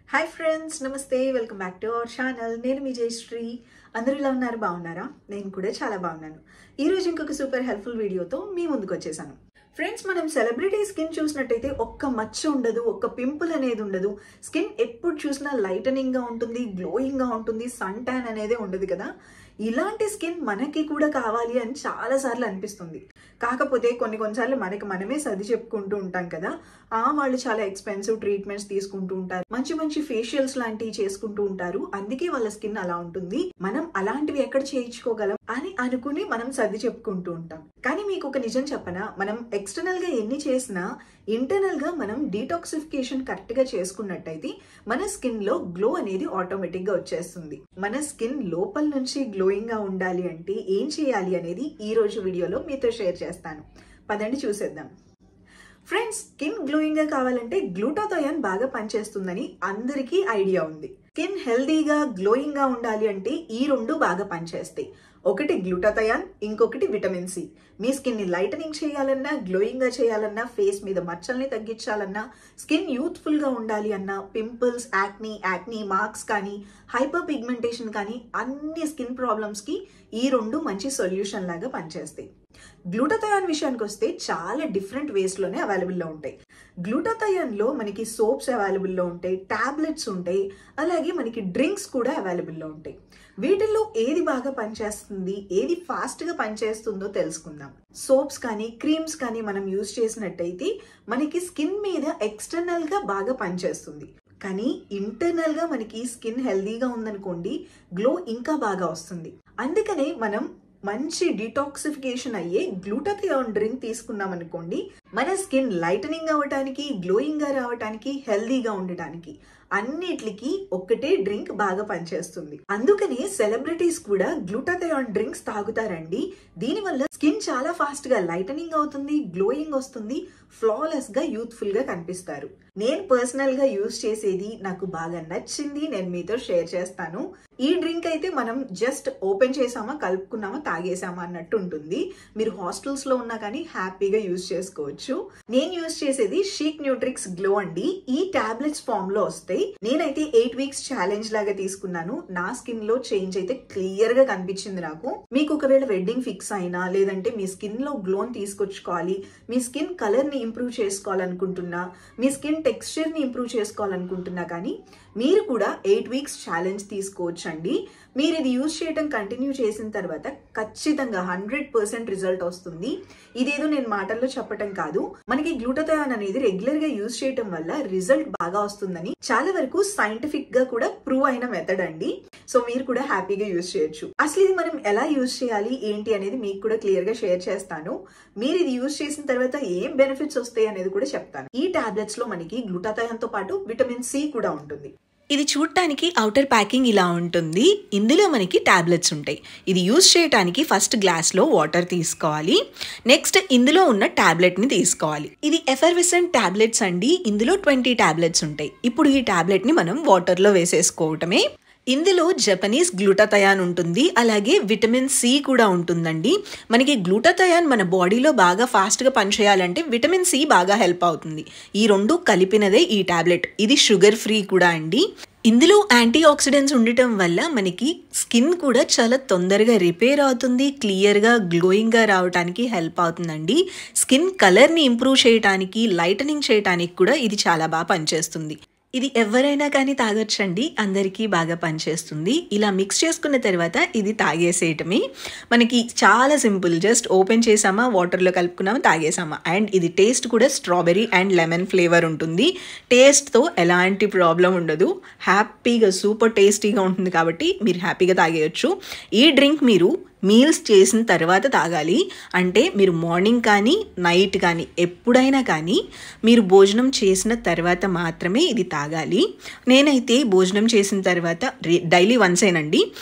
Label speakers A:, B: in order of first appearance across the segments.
A: hi friends నమస్తే welcome back to our channel నేను మీ జయశ్రీ అందరూ ఇలా ఉన్నారు బాగున్నారా నేను కూడా చాలా బాగున్నాను ఈ రోజు ఇంకొక సూపర్ హెల్ప్ఫుల్ వీడియోతో మీ ముందుకు వచ్చేసాను ఫ్రెండ్స్ మనం సెలబ్రిటీ స్కిన్ చూసినట్టయితే ఒక్క మచ్చ ఉండదు ఒక్క పింపుల్ అనేది ఉండదు స్కిన్ ఎప్పుడు చూసినా లైటనింగ్ గా ఉంటుంది గ్లోయింగ్ గా ఉంటుంది సన్ ట్యాన్ అనేది ఉండదు కదా ఇలాంటి స్కిన్ మనకి కూడా కావాలి అని చాలా సార్లు అనిపిస్తుంది కాకపోతే కొన్ని కొన్నిసార్లు మనకి మనమే సర్ది చెప్పుకుంటూ ఉంటాం కదా ఆ వాళ్ళు చాలా ఎక్స్పెన్సివ్ ట్రీట్మెంట్స్ తీసుకుంటూ ఉంటారు మంచి మంచి ఫేషియల్స్ లాంటివి చేసుకుంటూ ఉంటారు అందుకే వాళ్ళ స్కిన్ అలా ఉంటుంది మనం అలాంటివి ఎక్కడ చేయించుకోగలం అని అనుకుని మనం సర్ది చెప్పుకుంటూ ఉంటాం కానీ మీకు ఒక నిజం చెప్పనా మనం ఎక్స్టర్నల్ గా ఎన్ని చేసినా ఇంటర్నల్ గా మనం డీటాక్సిఫికేషన్ కరెక్ట్ గా చేసుకున్నట్టయితే మన స్కిన్ లో గ్లో అనేది ఆటోమేటిక్ గా వచ్చేస్తుంది మన స్కిన్ లోపల నుంచి గ్లోయింగ్ గా ఉండాలి అంటే ఏం చేయాలి అనేది ఈ రోజు వీడియోలో మీతో షేర్ చేస్తాను పదండి చూసేద్దాం ఫ్రెండ్స్ స్కిన్ గ్లోయింగ్ గా కావాలంటే గ్లూటాథయాన్ బాగా పనిచేస్తుందని అందరికీ ఐడియా ఉంది స్కిన్ హెల్దీగా గ్లోయింగ్ గా ఉండాలి అంటే ఈ రెండు బాగా పనిచేస్తాయి ఒకటి గ్లూటాథయాన్ ఇంకొకటి విటమిన్ సి మీ స్కిన్ ని లైటనింగ్ చేయాలన్నా గ్లోయింగ్ గా చేయాలన్నా ఫేస్ మీద మచ్చల్ని తగ్గించాలన్నా స్కిన్ యూత్ఫుల్ గా ఉండాలి అన్నా పింపుల్స్ యాక్నీ యాక్నీ మార్క్స్ కానీ హైపర్ పిగ్మెంటేషన్ కానీ అన్ని స్కిన్ ప్రాబ్లమ్స్ కి ఈ రెండు మంచి సొల్యూషన్ లాగా పనిచేస్తాయి గ్లూటాథయాన్ విషయానికి వస్తే చాలా డిఫరెంట్ వేస్ లోనే అవైలబుల్ లో ఉంటాయి గ్లూటాథయాన్ లో మనకి సోప్స్ అవైలబుల్ లో ఉంటాయి టాబ్లెట్స్ ఉంటాయి అలాగే మనకి డ్రింక్స్ కూడా అవైలబుల్ లో ఉంటాయి వీటిల్లో ఏది బాగా పనిచేస్తుంది ఏది ఫాస్ట్ గా పనిచేస్తుందో తెలుసుకుందాం సోప్స్ కానీ క్రీమ్స్ కానీ మనం యూజ్ చేసినట్టయితే మనకి స్కిన్ మీద ఎక్స్టర్నల్ గా బాగా పనిచేస్తుంది కానీ ఇంటర్నల్ గా మనకి స్కిన్ హెల్దీగా ఉందనుకోండి గ్లో ఇంకా బాగా వస్తుంది అందుకనే మనం మంచి డిటాక్సిఫికేషన్ అయ్యే గ్లూటాథియాన్ డ్రింక్ తీసుకున్నాం అనుకోండి మన స్కిన్ లైటనింగ్ అవ్వటానికి గ్లోయింగ్ గా రావటానికి హెల్దీగా ఉండటానికి అన్నిటికి ఒక్కటే డ్రింక్ బాగా పనిచేస్తుంది అందుకనే సెలబ్రిటీస్ కూడా గ్లూటాథయాన్ డ్రింక్స్ తాగుతారండి దీనివల్ల స్కిన్ చాలా ఫాస్ట్ గా లైటనింగ్ అవుతుంది గ్లోయింగ్ వస్తుంది ఫ్లాలెస్ గా యూత్ఫుల్ గా కనిపిస్తారు నేను పర్సనల్ గా యూజ్ చేసేది నాకు బాగా నచ్చింది నేను మీతో షేర్ చేస్తాను ఈ డ్రింక్ అయితే మనం జస్ట్ ఓపెన్ చేసామా కలుపుకున్నామా తాగేసామా అన్నట్టు ఉంటుంది మీరు హాస్టల్స్ లో ఉన్నా కానీ హ్యాపీగా యూజ్ చేసుకోవచ్చు నేను యూజ్ చేసేది షీక్ న్యూట్రిక్స్ గ్లో అండి ఈ టాబ్లెట్స్ ఫామ్ లో వస్తాయి నేనైతే ఎయిట్ వీక్స్ ఛాలెంజ్ లాగా తీసుకున్నాను నా స్కిన్ లో చేంజ్ అయితే క్లియర్ గా కనిపించింది నాకు మీకు ఒకవేళ వెడ్డింగ్ ఫిక్స్ అయినా లేదంటే మీ స్కిన్ లో గ్లోన్ తీసుకొచ్చుకోవాలి మీ స్కిన్ కలర్ ని ఇంప్రూవ్ చేసుకోవాలనుకుంటున్నా మీ స్కిన్ టెక్స్చర్ ని ఇంప్రూవ్ చేసుకోవాలనుకుంటున్నా కానీ మీరు కూడా ఎయిట్ వీక్స్ ఛాలెంజ్ తీసుకోవచ్చండి మీరు ఇది యూజ్ చేయడం కంటిన్యూ చేసిన తర్వాత ఖచ్చితంగా హండ్రెడ్ పర్సెంట్ రిజల్ట్ వస్తుంది ఇదేదో నేను మాటల్లో చెప్పటం కాదు మనకి గ్లూటథయాన్ అనేది రెగ్యులర్ గా యూజ్ చేయటం వల్ల రిజల్ట్ బాగా వస్తుందని చాలా వరకు సైంటిఫిక్ గా కూడా ప్రూవ్ అయిన మెథడ్ అండి సో మీరు కూడా హ్యాపీగా యూజ్ చేయొచ్చు అసలు ఇది మనం ఎలా యూజ్ చేయాలి ఏంటి అనేది మీకు కూడా క్లియర్ గా షేర్ చేస్తాను మీరు ఇది యూజ్ చేసిన తర్వాత ఏం బెనిఫిట్స్ వస్తాయి అనేది కూడా చెప్తాను ఈ టాబ్లెట్స్ లో మనకి గ్లూటాథయాన్ తో పాటు విటమిన్ సి కూడా ఉంటుంది
B: ఇది చూడటానికి అవుటర్ ప్యాకింగ్ ఇలా ఉంటుంది ఇందులో మనకి టాబ్లెట్స్ ఉంటాయి ఇది యూజ్ చేయడానికి ఫస్ట్ గ్లాస్లో వాటర్ తీసుకోవాలి నెక్స్ట్ ఇందులో ఉన్న టాబ్లెట్ని తీసుకోవాలి ఇది ఎఫర్విసెంట్ టాబ్లెట్స్ అండి ఇందులో ట్వంటీ టాబ్లెట్స్ ఉంటాయి ఇప్పుడు ఈ టాబ్లెట్ని మనం వాటర్లో వేసేసుకోవటమే ఇందులో జపనీస్ గ్లూటాథయాన్ ఉంటుంది అలాగే విటమిన్ సి కూడా ఉంటుందండి మనకి గ్లూటాథయాన్ మన బాడీలో బాగా ఫాస్ట్గా పనిచేయాలంటే విటమిన్ సి బాగా హెల్ప్ అవుతుంది ఈ రెండు కలిపినదే ఈ టాబ్లెట్ ఇది షుగర్ ఫ్రీ కూడా అండి ఇందులో యాంటీ ఆక్సిడెంట్స్ ఉండటం వల్ల మనకి స్కిన్ కూడా చాలా తొందరగా రిపేర్ అవుతుంది క్లియర్గా గ్లోయింగ్గా రావడానికి హెల్ప్ అవుతుందండి స్కిన్ కలర్ని ఇంప్రూవ్ చేయడానికి లైటనింగ్ చేయడానికి కూడా ఇది చాలా బాగా పనిచేస్తుంది ఇది ఎవరైనా కానీ తాగొచ్చండి అందరికీ బాగా పనిచేస్తుంది ఇలా మిక్స్ చేసుకున్న తర్వాత ఇది తాగేసేయటమే మనకి చాలా సింపుల్ జస్ట్ ఓపెన్ చేసామా వాటర్లో కలుపుకున్నామా తాగేసామా అండ్ ఇది టేస్ట్ కూడా స్ట్రాబెరీ అండ్ లెమన్ ఫ్లేవర్ ఉంటుంది టేస్ట్తో ఎలాంటి ప్రాబ్లం ఉండదు హ్యాపీగా సూపర్ టేస్టీగా ఉంటుంది కాబట్టి మీరు హ్యాపీగా తాగేయచ్చు ఈ డ్రింక్ మీరు మీల్స్ చేసిన తర్వాత తాగాలి అంటే మీరు మార్నింగ్ కానీ నైట్ కానీ ఎప్పుడైనా కానీ మీరు భోజనం చేసిన తర్వాత మాత్రమే ఇది తాగాలి నేనైతే భోజనం చేసిన తర్వాత డైలీ వన్సేనండి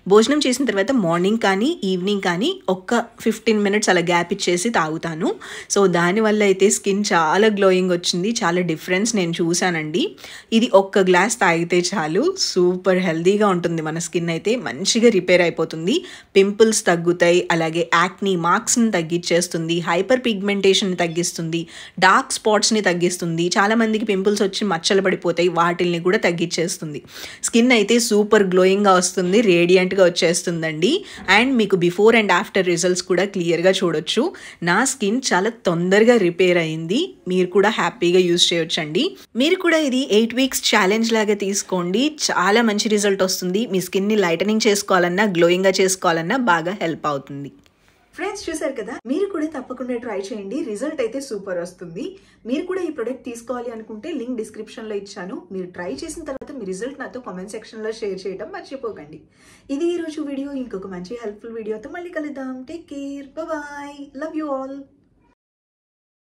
B: భోజనం చేసిన తర్వాత మార్నింగ్ కానీ ఈవినింగ్ కానీ ఒక్క ఫిఫ్టీన్ మినిట్స్ అలా గ్యాప్ ఇచ్చేసి తాగుతాను సో దానివల్ల అయితే స్కిన్ చాలా గ్లోయింగ్ వచ్చింది చాలా డిఫరెన్స్ నేను చూశానండి ఇది ఒక్క గ్లాస్ తాగితే చాలు సూపర్ హెల్దీగా ఉంటుంది మన స్కిన్ అయితే మంచిగా రిపేర్ అయిపోతుంది పింపుల్స్ తగ్గుతాయి అలాగే యాక్నీ మార్క్స్ని తగ్గించేస్తుంది హైపర్ పిగ్మెంటేషన్ తగ్గిస్తుంది డార్క్ స్పాట్స్ని తగ్గిస్తుంది చాలా మందికి పింపుల్స్ వచ్చి మచ్చలు పడిపోతాయి వాటిల్ని కూడా తగ్గించేస్తుంది స్కిన్ అయితే సూపర్ గ్లోయింగ్గా వస్తుంది రేడియంట్గా వచ్చేస్తుందండి అండ్ మీకు బిఫోర్ అండ్ ఆఫ్టర్ రిజల్ట్స్ కూడా క్లియర్గా చూడొచ్చు నా స్కిన్ చాలా తొందరగా రిపేర్ అయింది మీరు కూడా హ్యాపీగా యూజ్ చేయొచ్చండి మీరు కూడా ఇది ఎయిట్ వీక్స్ ఛాలెంజ్ లాగా తీసుకోండి చాలా మంచి రిజల్ట్ వస్తుంది మీ స్కిన్ని లైటనింగ్ చేసుకోవాలన్నా గ్లోయింగ్గా చేసుకోవాలన్నా బాగా హెల్ప్ అవుతుంది
A: ఫ్రెండ్స్ చూసారు కదా మీరు కూడా తప్పకుండా ట్రై చేయండి రిజల్ట్ అయితే సూపర్ వస్తుంది మీరు కూడా ఈ ప్రొడక్ట్ తీసుకోవాలి అనుకుంటే లింక్ డిస్క్రిప్షన్లో ఇచ్చాను మీరు ట్రై చేసిన తర్వాత మీ రిజల్ట్ నాతో కామెంట్ సెక్షన్లో షేర్ చేయడం మర్చిపోకండి ఇది ఈ రోజు వీడియో ఇంకొక మంచి హెల్ప్ఫుల్ వీడియోతో మళ్ళీ కలుద్దాం take care bye love you all